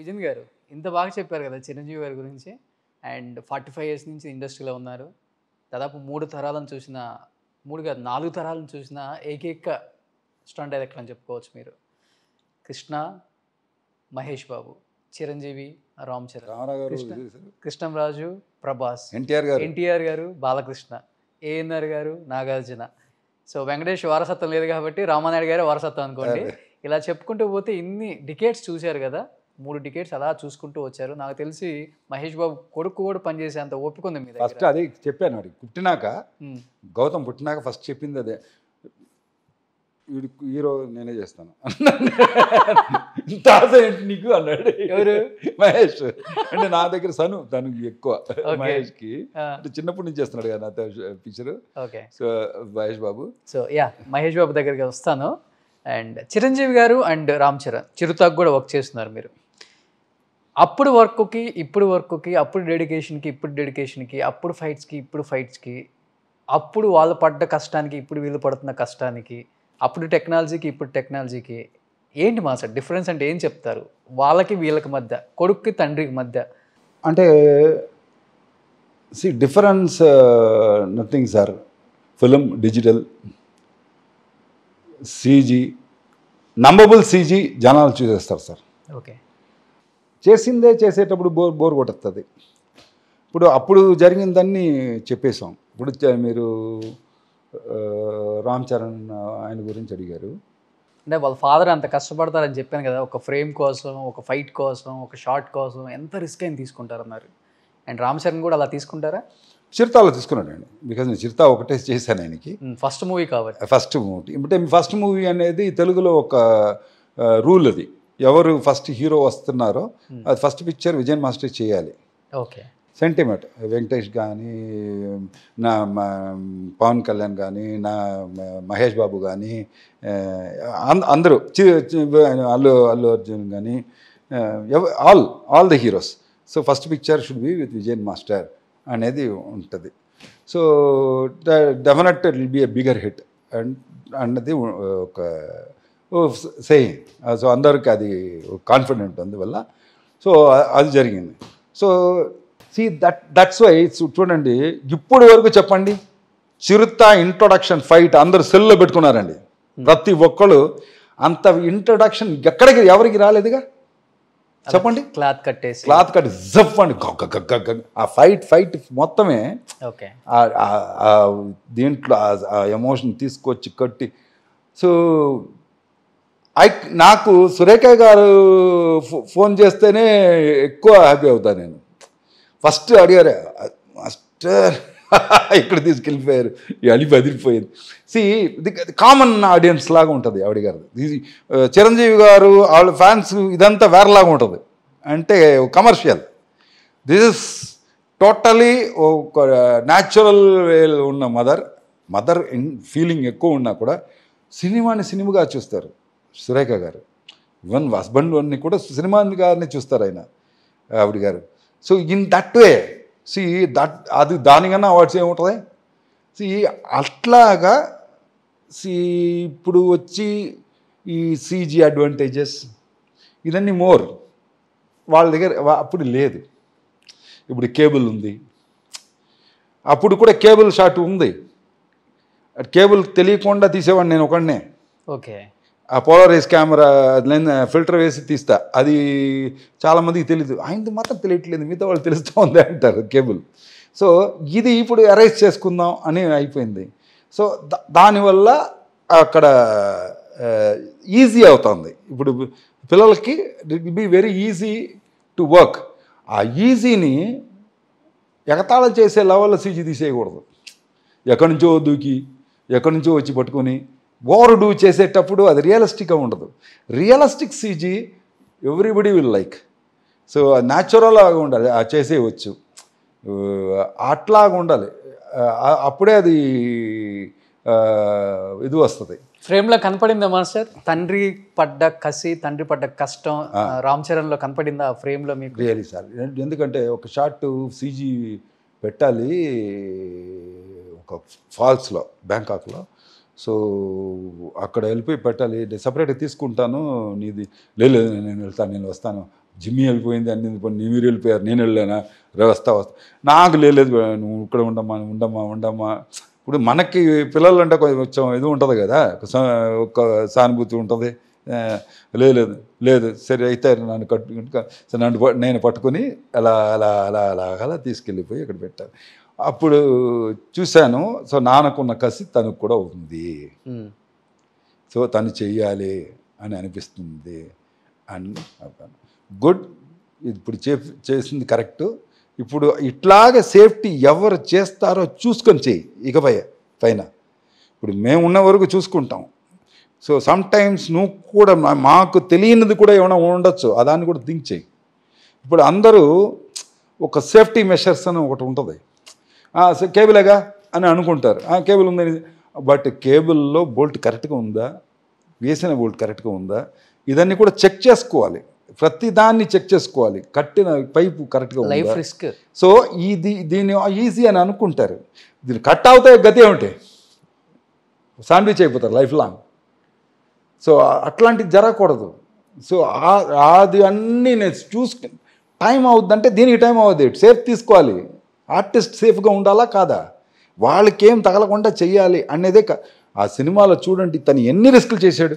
విజయన్ గారు ఇంత బాగా చెప్పారు కదా చిరంజీవి గారి గురించి అండ్ ఫార్టీ ఫైవ్ ఇయర్స్ నుంచి ఇండస్ట్రీలో ఉన్నారు దాదాపు మూడు తరాలను చూసిన మూడు కాదు నాలుగు తరాలను చూసిన ఏకైక స్టంట్ డైరెక్టర్ అని చెప్పుకోవచ్చు మీరు కృష్ణ మహేష్ బాబు చిరంజీవి రామ్ చరణ్ రామారావు గారు కృష్ణ. ఇది సార్. కృష్ణంరాజు ప్రభాస్ ఎన్టీఆర్ గారు ఎన్టీఆర్ గారు బాలకృష్ణ ఏఎన్ఆర్ గారు నాగార్జున సో వెంకటేష్ వారసత్వం లేదు కాబట్టి రామానాయుడు గారు వారసత్వం అనుకోండి అదే. ఇలా చెప్పుకుంటూ పోతే ఇన్ని డికేట్స్ చూశారు కదా మూడు డికేట్స్ అలా చూసుకుంటూ వచ్చారు నాకు తెలిసి మహేష్ బాబు కొడుకు కూడా పనిచేసే అంత ఓపిక ఉంది మీ ఫస్ట్ దగ్గర అదే చెప్పాను వాడికి పుట్టినాక ఉమ్, గౌతమ్ పుట్టినాక ఫస్ట్ చెప్పింది అదే వీడి హీరో నేనే చేస్తాను ఇంత ఆశ ఏంటి నీకు అన్నాడు ఎవరు? మహేష్ అంటే నా దగ్గర సను తనకి ఎక్కువ Okay. మహేష్కి ఆ, అంటే చిన్నప్పటి నుంచి చేస్తున్నాడు కదా నాతో picture okay so Mahesh Babu so yeah Mahesh Babu దగ్గరికి వస్తాను అండ్ చిరంజీవి గారు అండ్ రామ్ చరణ్ చిరుతాకు కూడా వర్క్ చేస్తున్నారు మీరు అప్పుడు వర్క్కి ఇప్పుడు వర్క్కి అప్పుడు డెడికేషన్కి ఇప్పుడు డెడికేషన్కి అప్పుడు ఫైట్స్కి ఇప్పుడు ఫైట్స్కి అప్పుడు వాళ్ళు పడ్డ కష్టానికి ఇప్పుడు వీళ్ళు పడుతున్న కష్టానికి అప్పుడు టెక్నాలజీకి ఇప్పుడు టెక్నాలజీకి ఏంటి మా సార్ డిఫరెన్స్ అంటే ఏం చెప్తారు వాళ్ళకి వీళ్ళకి మధ్య కొడుక్కి తండ్రికి మధ్య అంటే see difference nothing sir film digital CG నంబబుల్ సీజీ జనాలు చూసేస్తారు సార్ ఓకే చేసిందే చేసేటప్పుడు బోర్ బోర్ కొట్టుతుంది ఇప్పుడు అప్పుడు జరిగిందన్నీ చెప్పేశాం ఇప్పుడు చ- మీరు ఆ, రామ్ చరణ్ ఆయన గురించి అడిగారు అంటే వాళ్ళ ఫాదర్ అంత కష్టపడతారని చెప్పాను కదా ఒక ఫ్రేమ్ కోసం ఒక ఫైట్ కోసం ఒక షార్ట్ కోసం ఎంత రిస్క్ అయిన తీసుకుంటారన్నారు అండ్ రామ్ చరణ్ కూడా అలా తీసుకుంటారా చిరుతాలో తీసుకున్నాడండి బికాజ్ నేను చిరుతా ఒకటే చేశాను ఆయనకి ఫస్ట్ మూవీ కాబట్టి ఫస్ట్ మూవీ అంటే ఫస్ట్ మూవీ అనేది తెలుగులో ఒక రూల్ అది ఎవరు ఫస్ట్ హీరో వస్తున్నారో అది ఫస్ట్ పిక్చర్ విజయన్ మాస్టర్ చేయాలి ఓకే సెంటిమెంట్ వెంకటేష్ కానీ నా మ- పవన్ కళ్యాణ్ కానీ నా మ- మహేష్ బాబు కానీ అందరూ చి చి- అల్లు అల్లు అర్జున్ కానీ all all the heroes so first picture should be with Vijayan master అనేది ఉంటుంది so definite it will be a bigger hit and అన్నది ఒక సేయింగ్ సో అందరికి అది కాన్ఫిడెంట్ అందువల్ల సో అది జరిగింది so see that that's why చూడండి ఇప్పుడు వరకు చెప్పండి చిరుత ఇంట్రొడక్షన్ ఫైట్ అందరు సెల్లో పెట్టుకున్నారండి ప్రతి ఒక్కళ్ళు అంత ఇంట్రొడక్షన్ ఎక్కడికి ఎవరికి రాలేదుగా చెప్పండి క్లాత్ కట్టేసి క్లాత్ కట్ జఫ్ అని గగ్గ గగ్గ గగ్గ. ఆ ఫైట్ ఫైట్ మొత్తమే ఓకే ఆ- ఆ- ఆ దీంట్లో ఆ- ఆ ఎమోషన్ తీసుకొచ్చి కట్టి సో ఐ నాకు సురేఖ గారు ఫో- ఫోన్ చేస్తేనే ఎక్కువ హ్యాపీ అవుతాను నేను ఫస్ట్ అడిగారు మాస్టర్ ఇక్కడ తీసుకెళ్ళిపోయారు ఈ అలి బదిలిపోయింది సి ఇది కామన్ ఆడియన్స్ లాగా ఉంటుంది ఆవిడ గారు ఇది ఆ, చిరంజీవి గారు వాళ్ళ ఫ్యాన్స్ ఇదంతా వేరేలాగా ఉంటుంది అంటే కమర్షియల్ దిస్ ఇస్ టోటలీ ఒక న్యాచురల్ ఉన్న మదర్ మదర్ ఇన్ ఫీలింగ్ ఎక్కువ ఉన్నా కూడా సినిమాని సినిమాగా చూస్తారు సురేఖ గారు ఈవెన్ హస్బెండ్ అన్ని కూడా సినిమాని గారిని చూస్తారు ఆయన ఆవిడ గారు so in that way see that అది దానికన్నా అవార్డ్స్ ఏముంటుంది సి అట్లాగా సి ఇప్పుడు వచ్చి ఈ సీజీ అడ్వాంటేజెస్ ఇదన్నీ మోర్ వాళ్ళ దగ్గర వా- అప్పుడు లేదు ఇప్పుడు కేబుల్ ఉంది అప్పుడు కూడా కేబుల్ షాట్ ఉంది కేబుల్ తెలియకుండా తీసేవాడిని నేను ఒకడినే ఓకే ఆ పోలరైజ్ కెమెరా లెన్ ఫిల్టర్ వేసి తీస్తా అది చాలామందికి తెలియదు ఆయనది మాత్రం తెలియట్లేదు మిగతా వాళ్ళు తెలుస్తూ ఉంది అంటారు కేబుల్ సో ఇది ఇప్పుడు అరైజ్ చేసుకుందాం అని అయిపోయింది సో దా- దానివల్ల అక్కడ ఈజీ అవుతుంది ఇప్పుడు పిల్లలకి it be very easy to work ఆ ఈజీని ఎగతాళం చేసే లెవెల్లో సీజీ తీసేయకూడదు ఎక్కడి నుంచో దూకి ఎక్కడి నుంచో వచ్చి పట్టుకొని ఓవర్ డూ చేసేటప్పుడు అది రియలిస్టిక్గా ఉండదు realistic CG everybody will like so న్యాచురల్గా ఉండాలి ఆ చేసేయవచ్చు ఆ, అట్లాగా ఉండాలి ఆ, అప్పుడే అది ఆ, ఇది వస్తుంది ఫ్రేమ్లో కనపడిందా మాస్టర్ తండ్రి పడ్డ కసి తండ్రి పడ్డ కష్టం రామ్ చరణ్లో కనపడిందా ఆ ఫ్రేమ్లో మీకు రియలీ సార్ ఎందుకంటే ఒక షార్ట్ సీజీ పెట్టాలి ఒక ఫాల్స్లో బ్యాంకాక్లో సో అక్కడ వెళ్ళిపోయి పెట్టాలి సపరేట్గా తీసుకుంటాను నీది లేదు లేదు, నేను వెళ్తాను నేను వస్తాను జిమ్మి వెళ్ళిపోయింది అన్ని వెళ్ళిపోయింది నేను మీరు వెళ్ళిపోయారు నేను వెళ్ళానా రే వస్తా వస్తా నాకు లేదు బే, నువ్వు ఇక్కడ ఉండమ్మా ఉండమ్మా ఉండమ్మా ఇప్పుడు మనకి పిల్లలు అంటే కొంచెం ఇది ఉంటుంది కదా ఒక సా- ఒక సానుభూతి ఉంటుంది ఆ, లేదు లేదు లేదు సరే అయితే నన్ను కట్టు సరే నన్ను ప- నేను పట్టుకొని అలా అలా అలా అలా అలా తీసుకెళ్ళిపోయి ఇక్కడ పెట్టాను అప్పుడు చూశాను సో నాన్నకున్న కసి తనకు కూడా ఉంది ఉమ్. సో తను చెయ్యాలి అని అనిపిస్తుంది అని గుడ్ ఇప్పుడు చే చేసింది కరెక్ట్ ఇప్పుడు ఇట్లాగే సేఫ్టీ ఎవరు చేస్తారో చూసుకొని చెయ్యి ఇకపై పైన ఇప్పుడు మేము ఉన్న వరకు చూసుకుంటాం సో సమ్ టైమ్స్ నువ్వు కూడా మా- మాకు తెలియనిది కూడా ఏమైనా ఉండొచ్చు ఆ దాన్ని కూడా థింక్ చేయి ఇప్పుడు అందరూ ఒక సేఫ్టీ మెషర్స్ అని ఒకటి ఉంటుంది "ఆ, సరే, కేబులేగా అని అనుకుంటారు "ఆ, కేబుల్ ఉందని బట్ కేబుల్లో బోల్ట్ కరెక్ట్గా ఉందా వేసిన బోల్ట్ కరెక్ట్గా ఉందా ఇదన్నీ కూడా చెక్ చేసుకోవాలి ప్రతి దాన్ని చెక్ చేసుకోవాలి కట్టిన పైపు కరెక్ట్గా లైఫ్ ఉందా రిస్క్ సో ఇది దీన్ని ఈజీ అని అనుకుంటారు దీన్ని కట్ అవుతాయి గతి ఏమిటి శాండ్విచ్ అయిపోతారు లైఫ్ లాంగ్ సో అట్లాంటిది జరగకూడదు సో ఆ- అది అన్నీ నేను చూసుకు టైం అవుద్దంటే దీనికి టైం అవుద్ది సేఫ్ తీసుకోవాలి ఆర్టిస్ట్ సేఫ్గా ఉండాలా కాదా వాళ్ళకి ఏం తగలకుండా చెయ్యాలి అనేదే కా- ఆ సినిమాలో చూడండి తను ఎన్ని రిస్కులు చేశాడు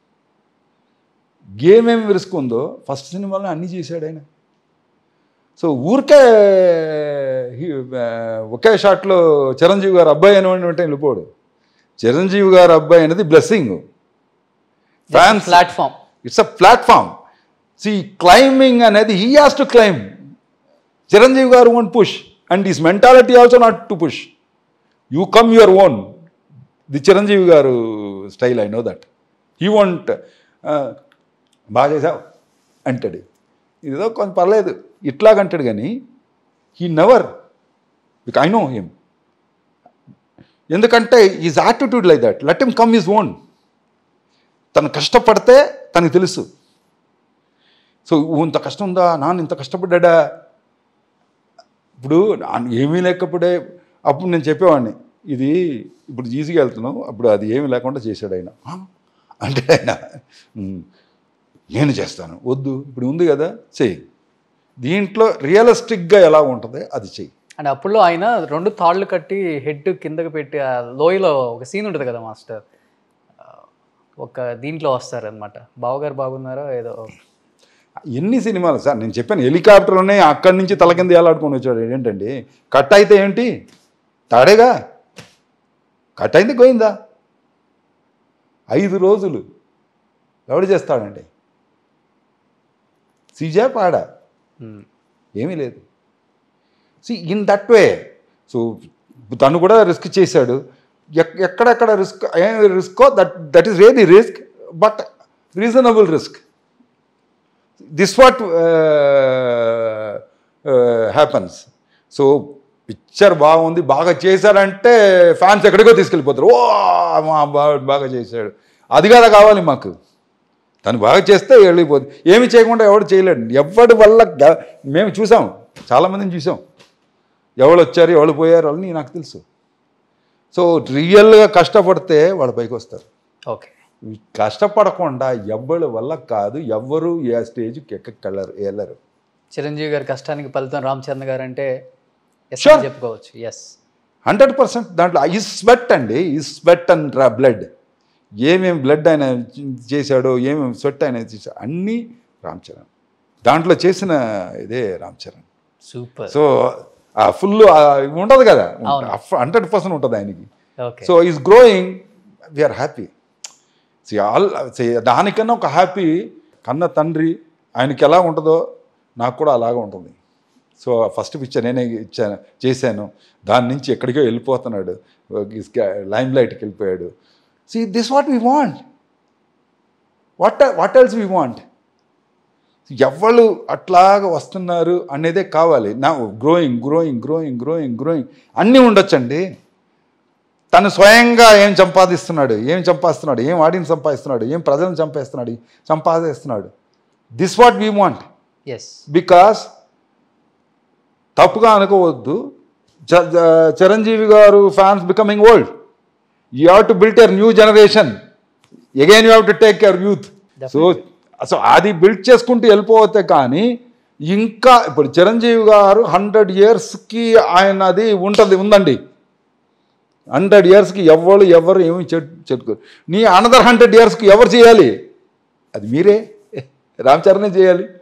ఏమేమి రిస్క్ ఉందో ఫస్ట్ సినిమాలో అన్నీ చేశాడు ఆయన సో ఊరికే హీ- ఆ, ఒకే షాట్లో చిరంజీవి గారు అబ్బాయి అని అంటే వెళ్ళిపోడు చిరంజీవి గారు అబ్బాయి అనేది blessing fans platform it's a platform see climbing అనేది he has to climb Chiranjeevi garu one push and his mentality also not to push you come your own the Chiranjeevi garu style I know that he want బాగా చేసావు అంటాడు ఇదో కొంత పర్లేదు ఇట్లాగంటాడు కానీ he never pick I know him ఎందుకంటే his attitude like that let him come his own తను కష్టపడితే తనకు తెలుసు సో ఇంత కష్టం ఉందా నాన్న ఇంత కష్టపడ్డా ఇప్పుడు నా- ఏమీ లేకపోతే అప్పుడు నేను చెప్పేవాడిని ఇది ఇప్పుడు ఈజీగా వెళ్తున్నావు అప్పుడు అది ఏమీ లేకుండా చేశాడు ఆయన "ఆ?" అంటే ఆయన "ఉమ్, నేను చేస్తాను వద్దు ఇప్పుడు ఉంది కదా చెయ్యి దీంట్లో రియలిస్టిక్గా ఎలా ఉంటుంది అది చెయ్యి అండ్ అప్పుడులో ఆయన రెండు తాళ్ళు కట్టి హెడ్ కిందకి పెట్టి ఆ లోయలో ఒక సీన్ ఉంటుంది కదా మాస్టర్ ఆ, ఒక దీంట్లో వస్తారనమాట బావగారు బాగున్నారో ఏదో ఎన్ని సినిమాలు సార్ నేను చెప్పాను హెలికాప్టర్లోనే అక్కడి నుంచి తల కింద ఏలాడుకొని వచ్చాడు ఏంటండి కట్ అయితే ఏంటి తాడేగా కట్ అయింది గోయిందా ఐదు రోజులు ఎవడు చేస్తాడండి సిజా పాడా ఉమ్, ఏమీ లేదు see in that way so తను కూడా రిస్క్ చేశాడు ఎక్- ఎక్కడెక్కడ రిస్క్ ఏం రిస్కో that that is really risk but reasonable risk this what happens so picture బాగుంది బాగా చేశారంటే ఫ్యాన్స్ ఎక్కడికో తీసుకెళ్ళిపోతారు ఓ మా బా- బాగా చేశాడు అది కదా కావాలి మాకు తను బాగా చేస్తే వెళ్ళిపోతుంది ఏమి చేయకుండా ఎవడు చేయలేడు ఎవడి వల్ల గ- మేము చూసాం చాలామందిని చూసాం ఎవరు వచ్చారు ఎవరు పోయారు అని నాకు తెలుసు సో రియల్గా కష్టపడితే వాళ్ళ పైకి వస్తారు ఓకే కష్టపడకుండా ఎవ్వడి వల్ల కాదు ఎవ్వరు ఏ స్టేజ్కి ఎక్కగలరు వెళ్ళరు చిరంజీవి గారి కష్టానికి ఫలితం రామ్ చరణ్ గారు అంటే ఎస్ Sure. చెప్పుకోవచ్చు ఎస్ హండ్రెడ్ పర్సెంట్ దాంట్లో ఈ స్వెట్ అండి ఈ స్వెట్ అండ్ రా బ్లడ్ ఏమేమి బ్లడ్ ఆయన చేశాడో ఏమేమి స్వెట్ ఆయన చేశాడో అన్నీ రామ్ చరణ్ దాంట్లో చేసిన ఇదే రామ్ చరణ్ సూపర్ సో ఆ ఫుల్ ఉండదు కదా అవును. హండ్రెడ్ పర్సెంట్ ఉంటుంది ఆయనకి okay so is growing we're happy all దానికన్నా ఒక హ్యాపీ కన్న తండ్రి ఆయనకి ఎలా ఉంటుందో నాకు కూడా అలాగే ఉంటుంది సో ఫస్ట్ పిక్చర్ నేనే ఇచ్చాను చేశాను దాని నుంచి ఎక్కడికో వెళ్ళిపోతున్నాడు లైమ్ లైట్కి వెళ్ళిపోయాడు see this what we want what what else we want ఎవరు అట్లాగా వస్తున్నారు అనేదే కావాలి నా growing growing growing growing growing అన్నీ ఉండొచ్చండి తను స్వయంగా ఏం సంపాదిస్తున్నాడు ఏం సంపాదిస్తున్నాడు ఏం ఆడియన్స్ సంపాదిస్తున్నాడు ఏం ప్రజలను చంపేస్తున్నాడు సంపాదిస్తున్నాడు this what we want yes because తప్పుగా అనుకోవద్దు చ- చ- Chiranjeevi garu fans becoming old you have to built your new generation again you have to take your youth so అసలు అది బిల్డ్ చేసుకుంటూ వెళ్ళిపోతే కానీ ఇంకా ఇప్పుడు చిరంజీవి గారు హండ్రెడ్ ఇయర్స్కి ఆయన అది ఉంటుంది ఉందండి హండ్రెడ్ ఇయర్స్కి ఎవరు ఎవరు ఏమి చెట్టుకోరు నీ అనదర్ హండ్రెడ్ ఇయర్స్కి ఎవరు చేయాలి అది మీరే రామ్ చరణే చేయాలి